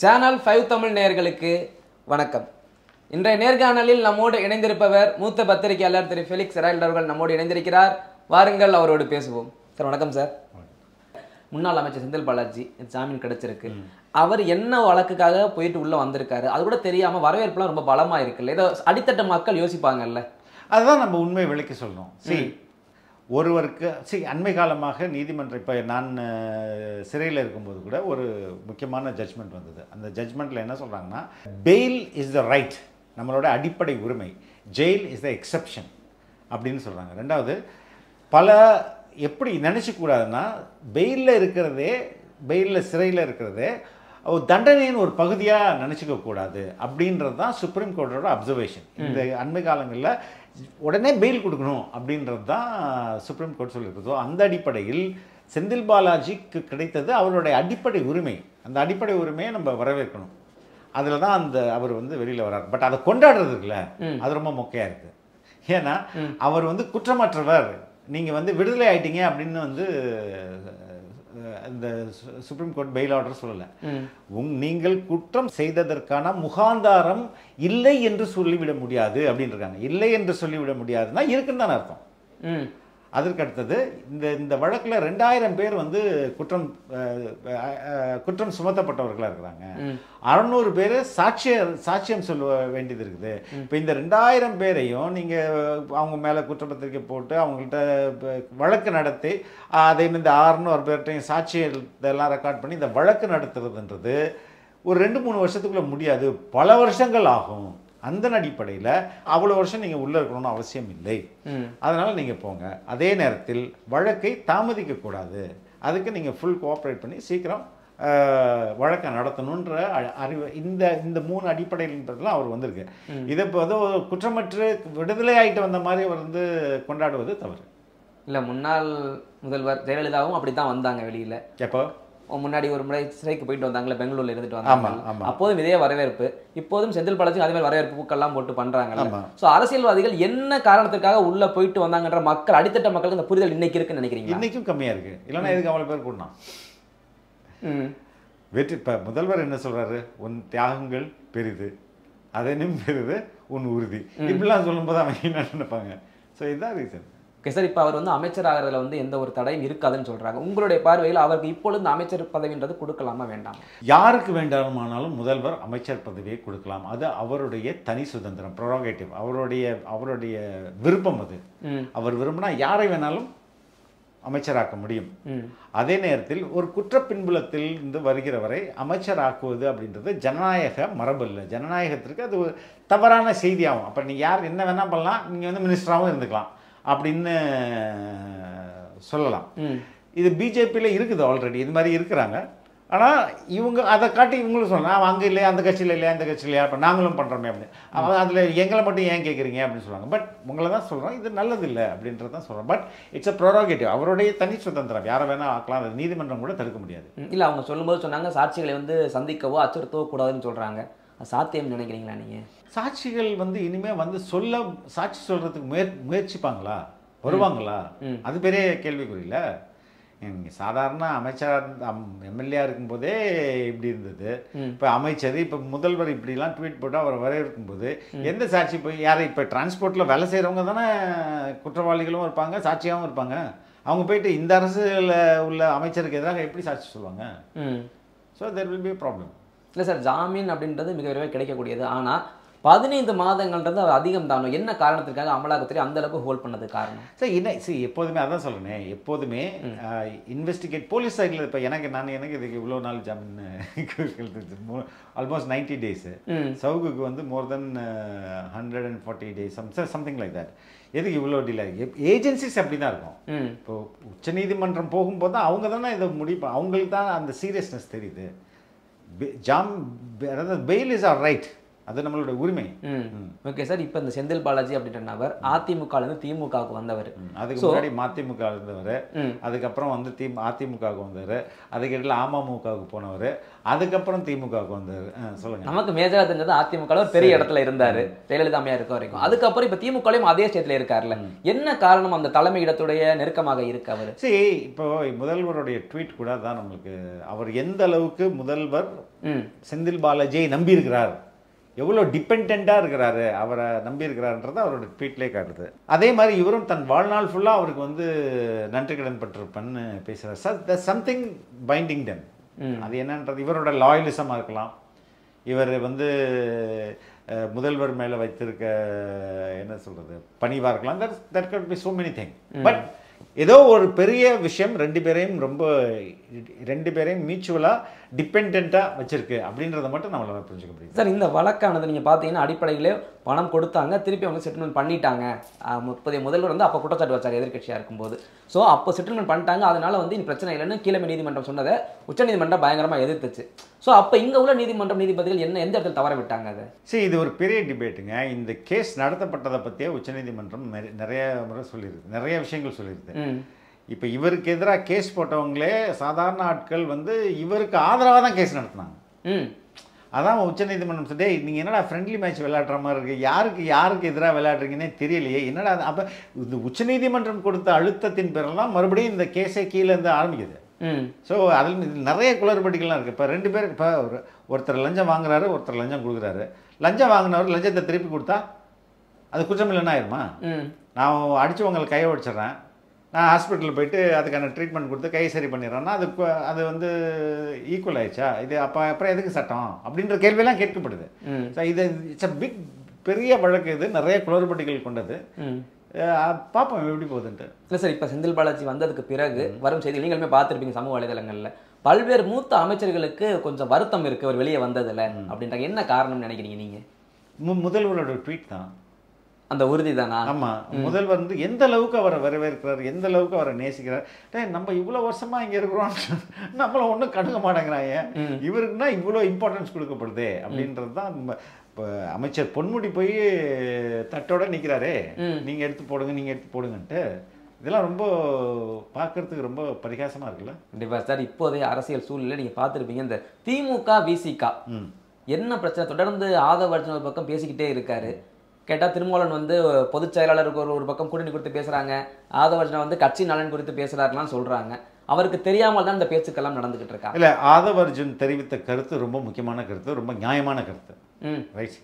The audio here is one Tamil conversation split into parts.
சேனல் ஃபைவ் தமிழ் நேயர்களுக்கு வணக்கம் இன்றைய நேர்காணலில் நம்மோடு இணைந்திருப்பவர் மூத்த பத்திரிகையாளர் திரு ஃபெலிக்ஸ் ஹெரால்ட் அவர்கள் நம்மோடு இணைந்திருக்கிறார் வாருங்கள் அவரோடு பேசுவோம் சார் வணக்கம் சார் முன்னாள் அமைச்சர் செந்தில் பாலாஜி ஜாமீன் கிடைச்சிருக்கு அவர் என்ன வழக்குக்காக போயிட்டு உள்ள வந்திருக்காரு அது கூட தெரியாம வரவேற்புலாம் ரொம்ப பலமா இருக்குல்ல ஏதோ அடித்தட்ட மக்கள் யோசிப்பாங்கல்ல அதுதான் நம்ம உண்மை விளக்கி சொல்லணும் சரி ஒருவருக்கு சரி அண்மை காலமாக நீதிமன்றம் இப்போ நான் சிறையில் இருக்கும்போது கூட ஒரு முக்கியமான ஜட்ஜ்மெண்ட் வந்தது அந்த ஜட்ஜ்மெண்ட்டில் என்ன சொல்கிறாங்கன்னா பெயில் இஸ் த ரைட் நம்மளோட அடிப்படை உரிமை ஜெயில் இஸ் த எக்ஸெப்ஷன் அப்படின்னு சொல்கிறாங்க ரெண்டாவது பல எப்படி நினச்சிக்கூடாதுன்னா பெயிலில் இருக்கிறதே பெயிலில் சிறையில் இருக்கிறதே ஒரு தண்டனையின் ஒரு பகுதியாக நினச்சிக்க கூடாது அப்படின்றது தான் சுப்ரீம் கோர்ட்டோட அப்சர்வேஷன் இந்த அண்மை காலங்களில் உடனே பெயில் கொடுக்கணும் அப்படின்றது தான் சுப்ரீம் கோர்ட் சொல்லியிருக்குதோ அந்த அடிப்படையில் செந்தில் பாலாஜிக்கு கிடைத்தது அவருடைய அடிப்படை உரிமை அந்த அடிப்படை உரிமையை நம்ம வரவேற்கணும் அதில் தான் அந்த அவர் வந்து வெளியில் வரார் பட் அதை கொண்டாடுறது இருக்குல்ல அது ரொம்ப மொக்கையாக இருக்குது ஏன்னா அவர் வந்து குற்றமற்றவர் நீங்கள் வந்து விடுதலை ஆயிட்டீங்க அப்படின்னு வந்து அஹ், இந்த சு- சுப்ரீம் கோர்ட் பெயில் ஆர்டர் சொல்லலை உங் நீங்கள் குற்றம் செய்ததற்கான முகாந்தாரம் இல்லை என்று சொல்லிவிட முடியாது அப்படின்னு இருக்காங்க இல்லை என்று சொல்லிவிட முடியாதுன்னா இருக்குன்னு தானே அர்த்தம் ம் அதற்கு அடுத்தது இந்த இந்த வழக்கில் ரெண்டாயிரம் பேர் வந்து குற்றம் அஹ், அஹ், அஹ், குற்றம் சுமத்தப்பட்டவர்களாக இருக்கிறாங்க அறநூறு பேர் சாட்சிய சாட்சியம் சொல்ல வேண்டியது இருக்குது இப்போ இந்த ரெண்டாயிரம் பேரையும் நீங்கள் அவங்க மேலே குற்றப்பத்திரிக்கை போட்டு அவங்கள்ட்ட இப்ப வழக்கு நடத்தி அதே மாதிரி இந்த அறநூறு பேர்கிட்டையும் சாட்சியெல்லாம் ரெக்கார்ட் பண்ணி இந்த வழக்கு நடத்துறதுன்றது ஒரு ரெண்டு மூணு வருஷத்துக்குள்ள முடியாது பல வருஷங்கள் ஆகும் அந்த அடிப்படையில் அவ்வளோ வருஷம் நீங்கள் உள்ளே இருக்கணும்னு அவசியம் இல்லை ம் அதனால் நீங்கள் போங்க அதே நேரத்தில் வழக்கை தாமதிக்கக்கூடாது அதுக்கு நீங்கள் ஃபுல் கோஆப்ரேட் பண்ணி சீக்கிரம் அஹ், வழக்கை நடத்தணுன்ற அ- அறிவு இந்த இந்த மூணு அடிப்படையில்ன்றதுலாம் அவர் வந்திருக்கு இதை இப்போ வந்து ஒரு குற்றமற்று விடுதலை ஆகிட்டு வந்த மாதிரி அவர் வந்து கொண்டாடுவது தவறு இல்ல முன்னாள் முதல்வர் ஜெயலலிதாவும் அப்படித்தான் வந்தாங்க வெளியில எப்போ முன்னாடி ஒரு முறை சிறைக்கு போயிட்டு வந்தாங்கல்ல பெங்களூர்ல இருந்துட்டு ஆமா, வந்தாங்க ஆமா. அப்போதும் இதே வரவேற்பு இப்போதும் செந்தில் பாலாஜி அதே மாதிரி வரவேற்பு பூக்கள்லாம் போட்டு பண்றாங்கல்ல ஆமா. சோ அரசியல்வாதிகள் என்ன காரணத்துக்காக உள்ள போயிட்டு வந்தாங்கன்ற மக்கள் அடித்தட்ட மக்களுக்கு இந்த புரிதல் இன்னைக்கு இருக்குன்னு நினைக்கிறீங்களா இன்னைக்கும் கம்மியாக இருக்குது இல்லைன்னா எதுக்கு அவ்வளோ பேர் கூடலாம் ம் வெற்றி இப்போ முதல்வர் என்ன சொல்றாரு உன் தியாகங்கள் பெரிது அதனும் பெரிது உன் உறுதி இப்படிலாம் சொல்லும்போது அவங்க என்ன நினைப்பாங்க ஸோ இதுதான் ரீசன் ஓகே சார் இப்போ அவர் வந்து அமைச்சர் ஆகிறதுல வந்து எந்த ஒரு தடையும் இருக்காதுன்னு சொல்றாங்க உங்களுடைய பார்வையில் அவருக்கு இப்பொழுது இந்த அமைச்சர் பதவின்றது கொடுக்கலாமா வேண்டாம் யாருக்கு வேண்டாமானாலும் முதல்வர் அமைச்சர் பதவியை கொடுக்கலாம் அது அவருடைய தனி சுதந்திரம் ப்ரொரோகேட்டிவ் அவருடைய அவருடைய விருப்பம் அது ம் அவர் விரும்பினா யாரை வேணாலும் அமைச்சராக்க முடியும் ம் அதே நேரத்தில் ஒரு குற்ற பின்புலத்தில் இருந்து வருகிற வரை அமைச்சராக்குவது அப்படின்றது ஜனநாயக மரபு இல்லை ஜனநாயகத்திற்கு அது ஒரு தவறான செய்தியாகும் அப்போ நீங்கள் யார் என்ன வேணால் பண்ணலாம் நீங்கள் வந்து மினிஸ்டராகவும் இருந்துக்கலாம் அப்படின்னு சொல்லலாம் ம் இது பிஜேபியில் இருக்குது ஆல்ரெடி இது மாதிரி இருக்கிறாங்க ஆனால் இவங்க அதை காட்டி இவங்களும் சொல்லலாம் அங்கே இல்லையா அந்த கட்சியில் இல்லையா இந்த கட்சியில் இல்லையா இப்போ நாங்களும் பண்ணுறோமே அப்படின்னு அவங்க அதில் எங்களை மட்டும் ஏன் கேட்குறீங்க அப்படின்னு சொல்லுவாங்க பட் உங்களை தான் சொல்கிறோம் இது நல்லது இல்லை அப்படின்றது தான் சொல்கிறோம் பட் இட்ஸ் அ ப்ரோரோகேட்டிவ் அவருடைய தனி சுதந்திரம் யாரை வேணால் ஆக்கலாம் அது நீதிமன்றம் கூட தடுக்க முடியாது ம், இல்ல அவங்க சொல்லும்போது சொன்னாங்க சாட்சிகளை வந்து சந்திக்கவோ அச்சுறுத்தவோ கூடாதுன்னு சொல்றாங்க அது சாத்தியம் நினைக்கிறீங்களா நீங்க சாட்சிகள் வந்து இனிமேல் வந்து சொல்ல சாட்சி சொல்கிறதுக்கு முயற் முயற்சிப்பாங்களா வருவாங்களா ம். அது பெரிய கேள்விக்குறியில நீங்கள் சாதாரண அமைச்சர் எம்எல்ஏ இருக்கும்போதே இப்படி இருந்தது ம். இப்போ அமைச்சர் இப்போ முதல்வர் இப்படிலாம் ட்வீட் போட்டு அவர் வரவேற்கும்போது எந்த சாட்சி போய் யார் இப்போ டிரான்ஸ்போர்ட்டில் வேலை செய்கிறவங்க தானே குற்றவாளிகளும் இருப்பாங்க சாட்சியாகவும் இருப்பாங்க அவங்க போயிட்டு இந்த அரசில் உள்ள அமைச்சருக்கு எதிராக எப்படி சாட்சி சொல்லுவாங்க hmm so there will be problem இல்லை சார் ஜாமீன் அப்படின்றது மிக விரைவாக கிடைக்கக்கூடியது ஆனா பதினைந்து மாதங்கள்ன்றது அது அதிகம் தானோ என்ன காரணத்திற்காக அமலாக்கத்துறை அந்த அளவுக்கு ஹோல்ட் பண்ணது காரணம் சார் என்ன சரி எப்போதுமே அதான் சொல்கிறேன் எப்போதுமே இன்வெஸ்டிகேட் போலீஸ் சைடில் இப்போ எனக்கு நான் எனக்கு இதுக்கு இவ்வளோ நாள் ஜாமீன் ஆல்மோஸ்ட் நைன்டி டேஸு ம் சவுகுக்கு வந்து more then hundred and forty days some something like that எதுக்கு இவ்வளோ டிலே ஏஜென்சிஸ் அப்படி தான் இருக்கும் ம் இப்போ உச்சநீதிமன்றம் போகும்போது தான் அவங்க தானே இதை முடிப்பா அவங்களுக்கு தான் அந்த சீரியஸ்னஸ் தெரியுது பெ- ஜாம் பெ- அதாவது பெயில் இஸ் ஆர் ரைட் அது நம்மளோட உரிமை ம் ஓகே சார் இப்போ இந்த செந்தில் பாலாஜி அப்படின்ற நபர் அதிமுகல இருந்து திமுகவுக்கு வந்தவர் ம். அதுக்கு முன்னாடி மதிமுக இருந்தவர் ம். அதுக்கப்புறம் வந்து தி அதிமுகவுக்கு வந்தார் அதுக்கிடையில் அமமுகவுக்கு போனவர் அதுக்கப்புறம் திமுகவுக்கு வந்தார் சொல்லுங்க நமக்கு மேஜரா தெரிஞ்சது அதிமுக ஒரு பெரிய இடத்துல இருந்தாரு ஜெயலலிதா அம்மையா இருக்க வரைக்கும் அதுக்கப்புறம் இப்ப திமுகலையும் அதே ஸ்டேட்ல இருக்காருல்ல என்ன காரணம் அந்த தலைமை இடத்துடைய நெருக்கமாக இருக்கு அவரு சரி இப்போ முதல்வருடைய ட்வீட் கூட தான் நம்மளுக்கு அவர் எந்த அளவுக்கு முதல்வர் ம் செந்தில் பாலாஜியை நம்பியிருக்கிறார் எவ்வளோ டிபெண்ட்டாக இருக்கிறாரு அவரை நம்பியிருக்கிறாருன்றது அவரோட ட்வீட்லேயே காட்டுது அதே மாதிரி இவரும் தன் வாழ்நாள் ஃபுல்லாக அவருக்கு வந்து நன்றி கடன் பட்டிருப்பேன்னு பேசுகிறார் சார் சம்திங் பைண்டிங் டென் ம். அது என்னன்றது இவரோட லாயலிசமாக இருக்கலாம் இவர் வந்து அஹ், முதல்வர் மேலே வைத்திருக்க என்ன சொல்கிறது பணிவாக இருக்கலாம் that that could be so many thing but ஏதோ ஒரு பெரிய விஷயம் ரெண்டு பேரையும் ரொம்ப ரெண்டு பேரையும் மியூச்சுவலாக டிபெண்ட்டாக வச்சிருக்கு அப்படின்றத மட்டும் நம்மளால புரிஞ்சுக்க முடியுது சார் இந்த வழக்கானது நீங்க பாத்தீங்கன்னா அடிப்படையிலே பணம் கொடுத்தாங்க திருப்பி அவங்க செட்டில்மெண்ட் பண்ணிட்டாங்க ஆஹ் முப்பதைய முதல்வர் வந்து அப்போ குற்றச்சாட்டு வச்சார் எதிர்க்கட்சியா இருக்கும்போது ஸோ அப்போ செட்டில்மெண்ட் பண்ணிட்டாங்க அதனால வந்து இந்த பிரச்சனை இல்லைன்னு கீழமை நீதிமன்றம் சொன்னதை உச்சநீதிமன்றம் பயங்கரமா எதிர்த்துச்சு ஸோ அப்போ இங்க உள்ள நீதிமன்றம் நீதிபதிகள் என்ன எந்த இடத்துல தவற விட்டாங்க அதை சரி இது ஒரு பெரிய டிபேட்டுங்க இந்த கேஸ் நடத்தப்பட்டதை பற்றியே உச்சநீதிமன்றம் நிறைய- நிறைய முறை சொல்லியிருக்கு நிறைய விஷயங்கள் சொல்லியிருக்கு ம் இப்போ இவருக்கு எதிராக கேஸ் போட்டவங்களே சாதாரண ஆட்கள் வந்து இவருக்கு ஆதரவாக தான் கேஸ் நடத்தினாங்க ம் அதான் உச்சநீதிமன்றம் சொல்லி "டேய், நீங்க என்னடா ஃப்ரெண்ட்லி மேட்ச் விளையாடுற மாதிரி இருக்கு யாருக்கு யாருக்கு எதிராக விளையாடுறீங்கன்னே தெரியலையே என்னடா அது?" அப்ப இந்த உச்சநீதிமன்றம் கொடுத்த அழுத்தத்தின் பேரில் தான் மறுபடியும் இந்த கேஸே கீழே இருந்து ஆரம்பிக்குது ம் ஸோ அதில் இதுல நிறைய குளறுபடிகள்லாம் இருக்குது இப்போ ரெண்டு பேர் இப்போ ஒரு ஒருத்தர் லஞ்சம் வாங்குறாரு ஒருத்தர் லஞ்சம் கொடுக்குறாரு லஞ்சம் வாங்கினவர் லஞ்சத்தை திருப்பி கொடுத்தா அது குற்றம் இல்லைன்னா ஆயிருமா ம் நான் அடிச்சவங்களுக்கு கையை உடைச்சிடுறேன் நான் ஹாஸ்பிட்டலில் போயிட்டு அதுக்கான ட்ரீட்மெண்ட் கொடுத்து கை சரி பண்ணிடுறேன்னா அது கு- அது வந்து ஈக்குவல் ஆயிடுச்சா இது அப்போ அப்புறம் எதுக்கு சட்டம் அப்படின்ற கேள்வியெல்லாம் கேட்கப்படுது ம் ஸோ இது இட்ஸ் அ பிக் பெரிய வழக்கு இது நிறைய குளறுபடிகள் கொண்டது ம் அஹ் பார்ப்போம் எப்படி போகுதுன்ட்டு இல்லை சார் இப்போ செந்தில் பாலாஜி வந்ததுக்கு பிறகு வரும் செய்திகள் நீங்களுமே பார்த்துருப்பீங்க சமூக வலைதளங்கள்ல பல்வேறு மூத்த அமைச்சர்களுக்கு கொஞ்சம் வருத்தம் இருக்கு அவர் வெளியே வந்ததுல அப்படின்றாங்க என்ன காரணம்னு நினைக்கிறீங்க நீங்க மு முதல்வரோட ட்வீட் தான் அந்த உறுதி தானா ஆமா முதல்வர் வந்து எந்த அளவுக்கு அவரை வரவேற்கிறார் எந்த அளவுக்கு அவரை நேசிக்கிறார் டேய் நம்ம இவ்வளோ வருஷமா இங்க இருக்கிறோம் நம்மள ஒன்றும் கண்டுக்க மாட்டேங்கிறாங்க இவருக்குன்னா இவ்வளோ இம்பார்ட்டன்ஸ் கொடுக்கப்படுதே அப்படின்றது தான் நம்ம இப்போ அமைச்சர் பொன்முடி போய் தட்டோட நிற்கிறாரே ம். நீங்க எடுத்து போடுங்க நீங்க எடுத்து போடுங்கன்ட்டு இதெல்லாம் ரொம்ப பார்க்கறதுக்கு ரொம்ப பரிகாசமா இருக்குல்ல கண்டிப்பா சார் இப்போதைய அரசியல் சூழ்நிலை நீங்க பார்த்துருப்பீங்க இந்த திமுக விசிகா ம் என்ன பிரச்சனை தொடர்ந்து ஆதவ அர்ஜுன் ஒரு பக்கம் பேசிக்கிட்டே இருக்காரு கேட்டா திருமாவளவன் வந்து பொதுச் செயலாளருக்கு ஒரு ஒரு பக்கம் கூட்டணி குறித்து பேசுறாங்க ஆதவ அர்ஜுனா வந்து கட்சி நலன் குறித்து பேசுறாருலாம் சொல்றாங்க அவருக்கு தெரியாமல் தான் இந்த பேச்சுக்கெல்லாம் நடந்துகிட்டு இருக்கா இல்ல ஆதவ் அர்ஜுன் தெரிவித்த கருத்து ரொம்ப முக்கியமான கருத்து ரொம்ப நியாயமான கருத்து ம் ரைட்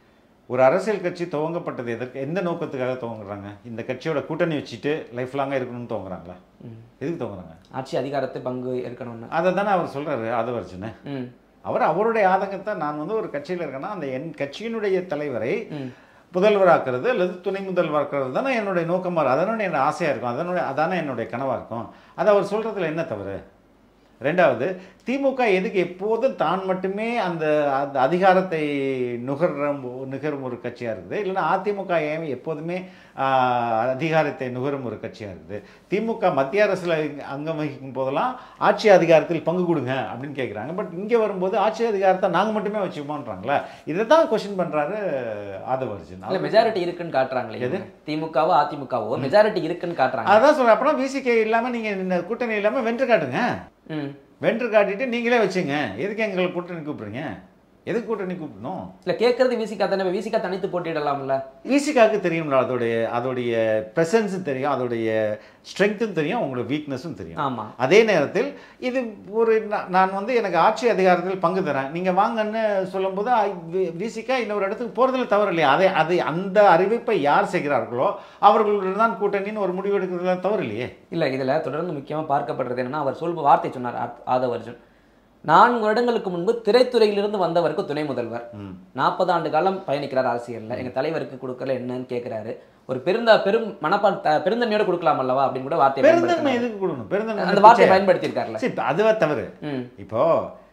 ஒரு அரசியல் கட்சி துவங்கப்பட்டது எதற்கு எந்த நோக்கத்துக்காக துவங்குறாங்க இந்த கட்சியோட கூட்டணி வச்சுட்டு லைஃப் லாங்காக இருக்கணும்னு துவங்குறாங்களா எதுக்கு துவங்குறாங்க ஆட்சி அதிகாரத்தை பங்கு ஏற்கணும்னு அதை தானே அவர் சொல்றாரு ஆதவர்ஜுன ம் அவர் அவருடைய ஆதங்கத்தை நான் வந்து ஒரு கட்சியில் இருக்கேன்னா அந்த என் கட்சியினுடைய தலைவரை ம் முதல்வராக்குறது அல்லது துணை முதல்வராக்குறது தானே என்னுடைய நோக்கமாக இருக்கும் அதனுடைய என்னோட ஆசையாக இருக்கும் அதனுடைய அதானே என்னுடைய கனவாக இருக்கும் அதை அவர் சொல்கிறதுல என்ன தவறு ரெண்டாவது திமுக எதுக்கு எப்போதும் தான் மட்டுமே அந்த அந்த அதிகாரத்தை நுகர்ற நுகரும் ஒரு கட்சியாக இருக்குது இல்லைன்னா அதிமுக ஏன் எப்போதுமே ஆஹ், அதிகாரத்தை நுகரும் ஒரு கட்சியாக இருக்குது திமுக மத்திய அரசில் அங்கம் வகிக்கும் போதெல்லாம் ஆட்சி அதிகாரத்தில் பங்கு கொடுங்க அப்படின்னு கேட்குறாங்க பட் இங்கே வரும்போது ஆட்சி அதிகாரத்தை நாங்கள் மட்டுமே வச்சுப்போன்றாங்களே இதை தான் கொஷின் பண்ணுறாரு ஆதவ அர்ஜுன் இல்ல மெஜாரிட்டி இருக்குன்னு காட்டுறாங்களே எது? இவங்க. திமுகவோ அதிமுகவோ மெஜாரிட்டி இருக்குன்னு காட்டுறாங்க அதான் சொல்கிறேன் அப்படின்னா விசிகே இல்லாமல் நீங்கள் கூட்டணி இல்லாமல் வென்று காட்டுங்க ம் வென்று காட்டிட்டு நீங்களே வச்சுங்க எதுக்கு எங்களை கூட்டணி கூப்பிடுறீங்க எதுக்கு கூட்டணி கூப்பிடணும் இல்ல கேட்கறது விசிகா தானே விசிகா தனித்து போட்டியிடலாம்ல விசிகாவுக்கு தெரியும்ல அதோடைய அதோடைய ப்ரெசன்ஸும் தெரியும் அதோடைய ஸ்ட்ரென்த்தும் தெரியும் அவங்களோட வீக்னஸும் தெரியும் ஆமா அதே நேரத்தில் இது ஒரு நா- நான் வந்து எனக்கு ஆட்சி அதிகாரத்தில் பங்கு தரேன் நீங்கள் வாங்கன்னு சொல்லும்போது விசிகா இன்னொரு இடத்துக்கு போகிறதுல தவறு இல்லையா அதை அதை அந்த அறிவிப்பை யார் செய்கிறார்களோ அவர்களுடன் தான் கூட்டணின்னு ஒரு முடிவு எடுக்கிறதுல தவறு இல்லையே இல்ல இதுல தொடர்ந்து முக்கியமா பார்க்கப்படுறது என்னன்னா அவர் சொல்ப வார்த்தை சொன்னார் ஆ- ஆதவ அர்ஜுன் நான்கு வருடங்களுக்கு முன்பு திரைத்துறையிலிருந்து வந்தவருக்கு துணை முதல்வர் ம். நாற்பது ஆண்டு காலம் பயணிக்கிறார் அரசியல்ல எங்க தலைவருக்கு கொடுக்கல என்னன்னு கேக்குறாரு ஒரு பெருந்த பெரும் மனப்பா த- பெருந்தன்மையோட கொடுக்கலாம் அல்லவா அப்படின்னு கூட வார்த்தை பெருந்தன்மை பயன்படுத்தினாரு. எதுக்கு கொடுக்கணும் பெருந்தன்மை அந்த வார்த்தையை பயன்படுத்தியிருக்காருல்ல சரி, இப்ப அதுவா தவறு ம் இப்போ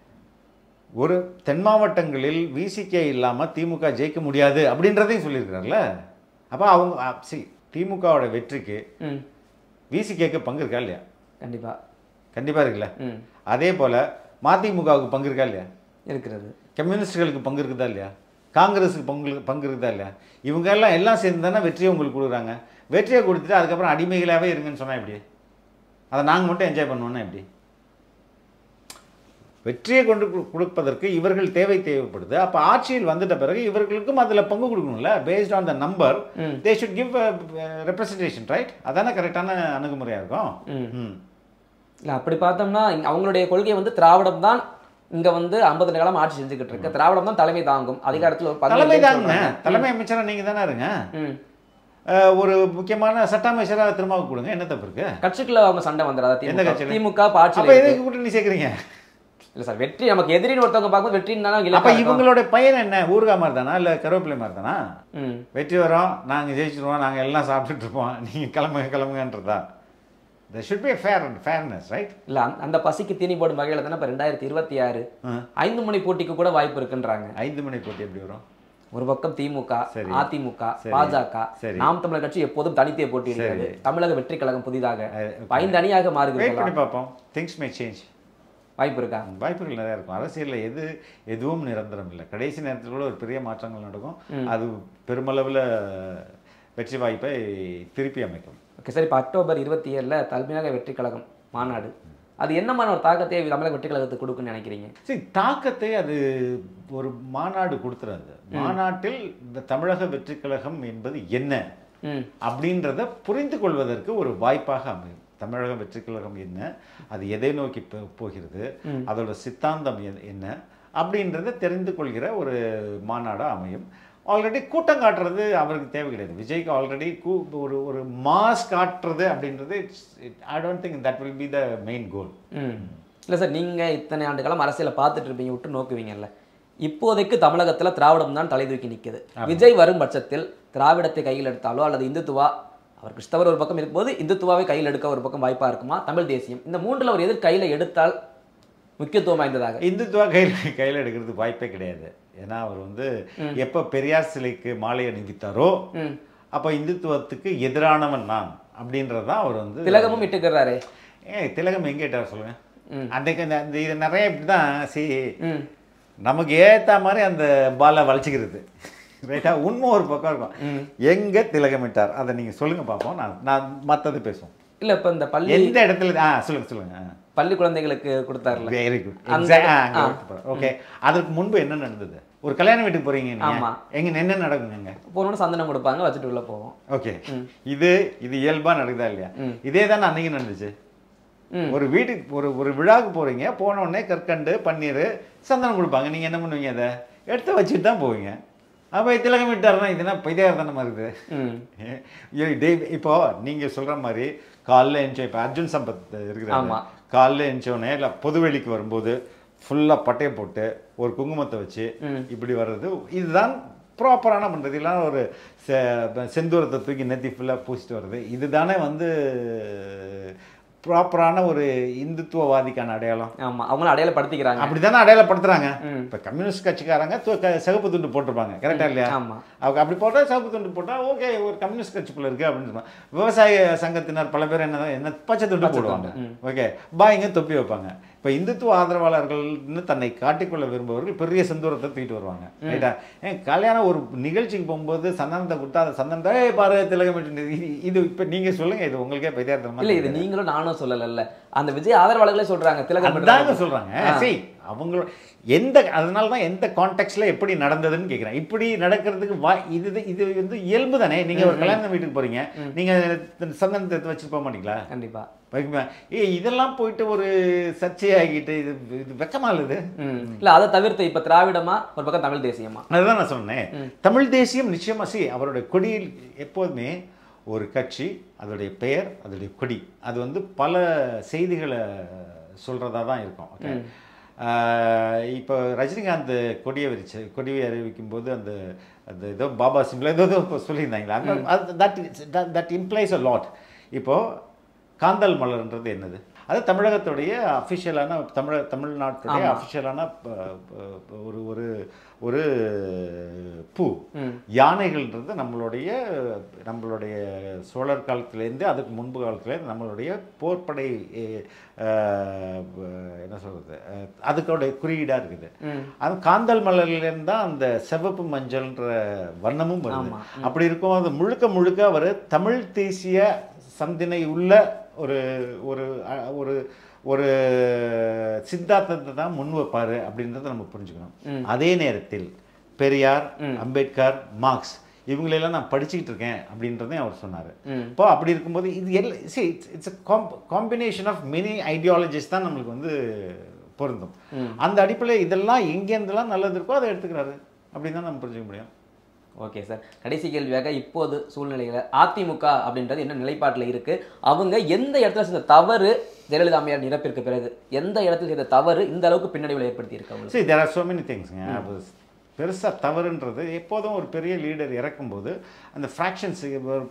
ஒரு தென் மாவட்டங்களில் விசிகே இல்லாம திமுக ஜெயிக்க முடியாது அப்படின்றதையும் சொல்லியிருக்கிறார்ல அப்ப அவங்க அ, see திமுகவோட வெற்றிக்கு ம் விசிகேக்கு பங்கு இருக்கா இல்லையா கண்டிப்பா கண்டிப்பா இருக்குல்ல ம் அதே போல மதிமுகவுக்கு பங்கு இருக்கா இல்லையா இருக்கிறது கம்யூனிஸ்டுகளுக்கு பங்கு இருக்குதா இல்லையா காங்கிரஸுக்கு பங்கு பங்கு இருக்குதா இல்லையா இவங்க எல்லாம் எல்லாம் சேர்ந்து தானே வெற்றியை உங்களுக்கு கொடுக்குறாங்க வெற்றியை கொடுத்துட்டு அதுக்கப்புறம் அடிமைகளாகவே இருங்கன்னு சொன்னால் எப்படி அதை நாங்கள் மட்டும் என்ஜாய் பண்ணுவோன்னா எப்படி வெற்றியை கொண்டு கு- கொடுப்பதற்கு இவர்கள் தேவை தேவைப்படுது அப்போ ஆட்சியில் வந்துட்ட பிறகு இவர்களுக்கும் அதில் பங்கு கொடுக்கணும்ல based on the number hmm. They should give representation right அதானே கரெக்டான அணுகுமுறையாக இருக்கும் ம். ம் இல்ல அப்படி பார்த்தோம்னா இங்க அவங்களுடைய கொள்கை வந்து திராவிடம் தான் இங்க வந்து 50 காலம் ஆட்சி செஞ்சுக்கிட்டு இருக்கு திராவிடம் தான் தலைமை தாங்கும் அதிகாரத்தில் ஒரு பங்கு தலைமை இல்லைன்னு தாங்க சொல்றாங்க. தலைமை அமைச்சராக நீங்கள் தானே இருங்க ம். அஹ், ஒரு முக்கியமான சட்ட அமைச்சராக திரும்ப கொடுங்க என்ன தப்பு இருக்கு கட்சிக்குள்ள அவங்க சண்டை வந்துடாதா எந்த திமுக கட்சியில? திமுக இப்ப ஆட்சியில அப்போ இருக்கு. எதுக்கு கூட்டணி சேர்க்குறீங்க இல்ல சார் வெற்றி நமக்கு எதிரின்னு ஒருத்தவங்க பார்க்கும்போது வெற்றின்னு தானே அப்போ இலக்கா இருக்கும். இவங்களோட பையன் என்ன ஊறுகாய் மாதிரி தானா இல்லை கருவேப்பிலை மாதிரி தானா ம். வெற்றி வரோம் நாங்கள் ஜெயிச்சிருவோம் நாங்கள் எல்லாம் சாப்பிட்டுட்டு இருப்போம் நீங்கள் கிளம்புங்க கிளம்புங்கன்றதா the should be fair and fairness right இல்ல அந்த- அந்த பசிக்கு தீனி போடும் வகையில தானே இப்ப ரெண்டாயிரத்தி இருபத்தி ஆறு ஐந்து மணி போட்டிக்கு கூட வாய்ப்பு இருக்குன்றாங்க ஐந்து மணி போட்டி எப்படி வரும் ஒரு பக்கம் திமுக சரி. அதிமுக சரி. பாஜக சரி. நாம் தமிழர் கட்சி எப்போதும் தனித்தே போட்டியிடுகிறது தமிழக வெற்றி கழகம் புதிதாக அஹ், ஐந்து அணியாக வெயிட் மாறுகிறது பண்ணி பார்ப்போம் திங்ஸ் மே சேஞ்ச் வாய்ப்பு இருக்கா வாய்ப்புகள் நிறையா இருக்கும் அரசியலில் எது எதுவும் நிரந்தரம் இல்லை கடைசி நேரத்தில் கூட ஒரு பெரிய மாற்றங்கள் நடக்கும் அது பெருமளவில் வெற்றி வாய்ப்பை திருப்பி அமைக்கும் ஓகே சார் இப்போ அக்டோபர் இருபத்தி ஏழில் தமிழக வெற்றி கழகம் மாநாடு அது என்னமான ஒரு தாக்கத்தை தமிழக வெற்றி கழகத்துக்கு கொடுக்குன்னு நினைக்கிறீங்க சரி தாக்கத்தை அது ஒரு மாநாடு கொடுத்துறாது மாநாட்டில் இந்த தமிழக வெற்றிக் கழகம் என்பது என்ன ம் அப்படின்றத புரிந்து கொள்வதற்கு ஒரு வாய்ப்பாக அமையும் தமிழக வெற்றிக் கழகம் என்ன அது எதை நோக்கி போ- போகிறது அதோட சித்தாந்தம் எ- என்ன அப்படின்றத தெரிந்து கொள்கிற ஒரு மாநாடாக அமையும் ஆல்ரெடி கூட்டம் காட்டுறது அவருக்கு தேவை கிடையாது விஜய்க்கு ஆல்ரெடி கூ ஒரு ஒரு மாஸ் காட்டுறது அப்படின்றது I don't think that will be the main goal hmm இல்லை சார் நீங்கள் இத்தனை ஆண்டு காலம் அரசியலை பார்த்துட்டு இருப்பீங்க விட்டு நோக்குவீங்கல்ல இப்போதைக்கு தமிழகத்தில் திராவிடம் தான் தலை தூக்கி நிற்குது விஜய் வரும் பட்சத்தில் திராவிடத்தை கையில் எடுத்தாலோ அல்லது இந்துத்துவா அவர் கிறிஸ்தவர் ஒரு பக்கம் இருக்கும்போது இந்துத்துவாவை கையில் எடுக்க ஒரு பக்கம் வாய்ப்பாக இருக்குமா தமிழ் தேசியம் இந்த மூன்றில் ஒரு எதிர் கையில் எடுத்தால் முக்கியத்துவம் வாய்ந்ததாக இந்துத்துவா கையில் கையில் எடுக்கிறதுக்கு வாய்ப்பே கிடையாது ஏன்னா அவர் வந்து எப்போ பெரியார் சிலைக்கு மாலை அணிவித்தாரோ ம் அப்போ இந்துத்துவத்துக்கு எதிரானவன் நான் அப்படின்றது தான் அவர் வந்து திலகமும் இட்டுக்கிறாரே ஏ திலகம் எங்கே கேட்டார் சொல்லுங்க ம். அன்றைக்கு இந்த இந்த இது நிறைய இப்படி தான் சி ம் நமக்கு ஏற்ற மாதிரி அந்த பாலை வளைச்சிக்கிறது ரைட்டா உண்மை ஒரு பக்கம் இருக்கும் எங்கே திலகமிட்டார் அதை நீங்கள் சொல்லுங்க பார்ப்போம் நான் நான் மற்றது பேசுவோம் இல்லை இப்போ இந்த பள்ளி எந்த இடத்துல ஆ சொல்லுங்க சொல்லுங்க பள்ளி குழந்தைகளுக்கு கொடுத்தாருல வெரி குட் அந்த- ஓகே அதுக்கு முன்பு என்ன நடந்தது ஒரு கல்யாண வீட்டுக்கு போறீங்க நீங்க ஆமா. எங்க என்ன நடக்குங்க போனோன்னு சந்தனம் கொடுப்பாங்க வச்சுட்டு உள்ள போவோம் ஓகே இது இது இயல்பா நடக்குதா இல்லையா இதே தானே அன்னைக்கு நடந்துச்சு ம். ஒரு வீட்டுக்கு ஒரு ஒரு விழாவுக்கு போறீங்க போன உடனே கற்கண்டு பன்னீர் சந்தனம் கொடுப்பாங்க நீங்க என்ன பண்ணுவீங்க அதை எடுத்து வச்சுட்டு தான் போவீங்க அப்போ திலகம் விட்டாருன்னா இதுனா பைத்தியார்த்தனமா இருக்குது ம் ஏய், டேய், இப்போ நீங்க சொல்ற மாதிரி காலைல என்ஜாய் இப்போ அர்ஜுன் சம்பத் இருக்கிறாங்க ஆமா. காலைல எஞ்சோடனே இல்லை பொதுவெளிக்கு வரும்போது ஃபுல்லா பட்டையை போட்டு ஒரு குங்குமத்தை வச்சு இப்படி வர்றது இதுதான் ப்ராப்பரான பண்ணுறது இல்லைன்னா ஒரு செ- செந்தூரத்தை தூக்கி நெத்தி ஃபுல்லாக பூசிட்டு வர்றது இதுதானே வந்து ப்ராப்பரான ஒரு இந்துத்துவவாதிக்கான அடையாளம் ஆமா அவங்களும் அடையாளப்படுத்திக்கிறாங்க அப்படிதானே அடையாளப்படுத்துறாங்க ம். இப்போ கம்யூனிஸ்ட் கட்சிக்காரங்க து- க- சிகப்பு துண்டு போட்டிருப்பாங்க கரெக்டா இல்லையா ஆமா அவங்க அப்படி போட்டால் சிவப்பு துண்டு போட்டால் ஓகே ஒரு கம்யூனிஸ்ட் கட்சிக்குள்ள இருக்கு அப்படின்னு சொல்லுவாங்க விவசாய சங்கத்தினர் பல பேர் என்ன என்ன பச்சை துண்டு போடுவாங்க ஓகே பாய்ங்க தொப்பி வைப்பாங்க இப்போ இந்துத்துவ ஆதரவாளர்கள்னு தன்னை காட்டிக்கொள்ள விரும்புபவர்கள் பெரிய செந்தூரத்தை தூக்கிட்டு வருவாங்க ரைட்டா ஏன் கல்யாணம் ஒரு நிகழ்ச்சிக்கு போகும்போது சந்தனத்தை கொடுத்தா அந்த சந்தனத்தை "ஏய், பாரு திலகம் இது இது இப்போ நீங்க சொல்லுங்க இது உங்களுக்கே பைத்தியார்த்தமா இல்ல இது நீங்களும் நானும் சொல்லல அந்த விஜய் ஆதரவாளர்களே சொல்றாங்க திலகம் அதுதாங்க பண்றாங்க. சொல்றாங்க சரி அவங்களோட எந்த அதனால தான் எந்த கான்டெக்ட்ல எப்படி நடந்ததுன்னு கேட்குறேன் இப்படி நடக்கிறதுக்கு வா இது இது வந்து இயல்பு தானே நீங்க ஒரு கல்யாண வீட்டுக்கு போறீங்க நீங்க சந்தனத்தை எடுத்து வச்சுட்டு போக மாட்டீங்களா கண்டிப்பா வைக்குமா? ஏய் இதெல்லாம் போயிட்டு ஒரு சர்ச்சையாகிட்டு இது இது வெக்கமா இல்லது ம் இல்ல அதை தவிர்த்து இப்ப திராவிடமா ஒரு பக்கம் தமிழ் தேசியமா அதுதான் நான் சொன்னேன் தமிழ் தேசியம் நிச்சயமா சி அவருடைய கொடியில் எப்போதுமே ஒரு கட்சி அதோடைய பெயர் அதோடைய கொடி அது வந்து பல செய்திகளை சொல்றதா தான் இருக்கும் ஓகே இப்போ ரஜினிகாந்த் கொடியை விரிச்சு கொடியை அறிவிக்கும் போது அந்த அந்த ஏதோ பாபா சிம்பிள் ஏதோ ஏதோ இப்போ சொல்லியிருந்தாங்களா அந்த that that implies a lot இப்போ காந்தல் மலர்ன்றது என்னது அது தமிழகத்துடைய அஃபிஷியலான தமிழ தமிழ்நாட்டுடைய ஆமா. அஃபிஷியலான ஒரு ஒரு ஒரு பூ ம் யானைகள்ன்றது நம்மளுடைய நம்மளுடைய சோழர் காலத்திலேருந்து அதுக்கு முன்பு காலத்துலேருந்து நம்மளுடைய போர்ப்படை எ, அஹ், என்ன சொல்கிறது அதுக்கோடைய குறியீடாக இருக்குது ம் அது காந்தல் மலர்லேருந்து தான் அந்த சிவப்பு மஞ்சள்ன்ற வண்ணமும் வருது ஆமா. அப்படி இருக்கும் அது முழுக்க முழுக்க அவர் தமிழ் தேசிய சந்தினை உள்ள ஒரு ஒரு அ- ஒரு ஒரு சித்தாந்தத்தை தான் முன் வைப்பாரு அப்படின்றத நம்ம புரிஞ்சுக்கணும் அதே நேரத்தில் பெரியார் அம்பேத்கர் மார்க்ஸ் இவங்களெல்லாம் நான் படிச்சுக்கிட்டு இருக்கேன் அப்படின்றதையும் அவர் சொன்னார் ம் இப்போ அப்படி இருக்கும்போது இது எல்லாம் see it's it's combination of many ideologies தான் நம்மளுக்கு வந்து பொருந்தும் அந்த அடிப்படையில் இதெல்லாம் எங்கேருந்தெல்லாம் நல்லது இருக்கோ அதை எடுத்துக்கிறாரு அப்படின்னு தான் நம்ம புரிஞ்சுக்க முடியும் ஓகே சார் கடைசி கேள்வியாக இப்போது சூழ்நிலையில அதிமுக அப்படின்றது என்ன நிலைப்பாட்டில் இருக்கு அவங்க எந்த இடத்துல செஞ்ச தவறு ஜெயலலிதா அம்மையார் இறப்பிற்கு பிறகு எந்த இடத்துல செய்த தவறு இந்த அளவுக்கு பின்னடைவில் ஏற்படுத்தி இருக்கு அவங்களுக்கு சரி தேர் ஆர் சோ மெனி திங்ஸ்ங்க பெருசாக தவறுன்றது எப்போதும் ஒரு பெரிய லீடர் இறக்கும்போது அந்த ஃப்ராக்ஷன்ஸ்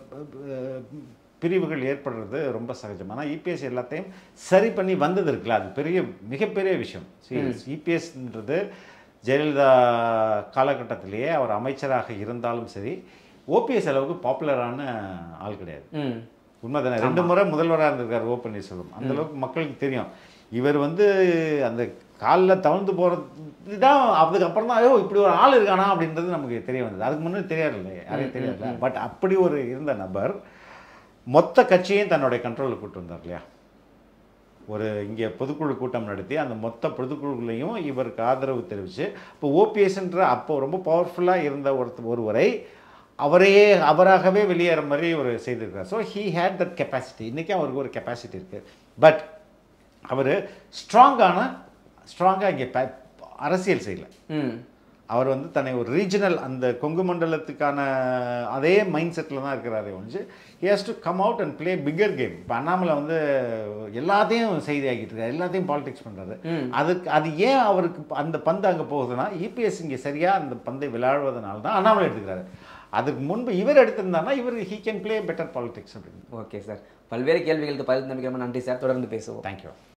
பிரிவுகள் ஏற்படுறது ரொம்ப சகஜம் ஆனால் இபிஎஸ் எல்லாத்தையும் சரி பண்ணி வந்தது இருக்குல்ல அது பெரிய மிகப்பெரிய விஷயம் இபிஎஸ்ன்றது ஜெயலலிதா காலகட்டத்திலேயே அவர் அமைச்சராக இருந்தாலும் சரி ஓபிஎஸ் அளவுக்கு பாப்புலரான ஆள் கிடையாது ம் உண்மைதானே ரெண்டு முறை முதல்வராக இருந்திருக்கார் ஓ பன்னீர்செல்வம் அந்த அளவுக்கு மக்களுக்கு தெரியும் இவர் வந்து அந்த காலில் தவழ்ந்து போகிறது தான் அதுக்கப்புறம் தான் ஐயோ இப்படி ஒரு ஆள் இருக்கானா அப்படின்றது நமக்கு தெரிய வந்தது அதுக்கு முன்னாடி தெரியாது இல்லை யாரையும் தெரியாதுல்ல பட் அப்படி ஒரு இருந்த நபர் மொத்த கட்சியையும் தன்னுடைய கண்ட்ரோலில் கூட்டு வந்தார் இல்லையா ஒரு இங்கே பொதுக்குழு கூட்டம் நடத்தி அந்த மொத்த பொதுக்குழுலையும் இவருக்கு ஆதரவு தெரிவித்து இப்போ ஓபிஎஸ்ன்ற அப்போ ரொம்ப பவர்ஃபுல்லாக இருந்த ஒருத்த ஒருவரை அவரையே அவராகவே வெளியேற மாதிரி ஒரு செய்திருக்கார் so he had that capacity இன்றைக்கி அவருக்கு ஒரு கெப்பாசிட்டி இருக்குது பட் அவர் ஸ்ட்ராங்கான ஸ்ட்ராங்காக இங்கே ப- அரசியல் செய்யலை ம் அவர் வந்து தன்னை ஒரு ரீஜனல் அந்த கொங்கு மண்டலத்துக்கான அதே மைண்ட் செட்டில் தான் இருக்கிறாரே ஒழிஞ்சு has to come out and play bigger game இப்போ அண்ணாமலை வந்து எல்லாத்தையும் செய்தி ஆக்கிட்டு இருக்காரு எல்லாத்தையும் பாலிடிக்ஸ் பண்ணுறாரு ம். அதுக்கு அது ஏன் அவருக்கு அந்த பந்து அங்கே போகுதுன்னா இபிஎஸ் இங்கே சரியாக அந்த பந்தை விளையாடுவதனால தான் அண்ணாமலை எடுத்துக்கிறாரு அதுக்கு முன்பு இவர் எடுத்திருந்தாருன்னா இவர் he can play better politics அப்படின்னு ஓகே சார் பல்வேறு கேள்விகளுக்கு பதில் நம்பிக்கை நன்றி சார் தொடர்ந்து பேசுவோம் தேங்க்யூ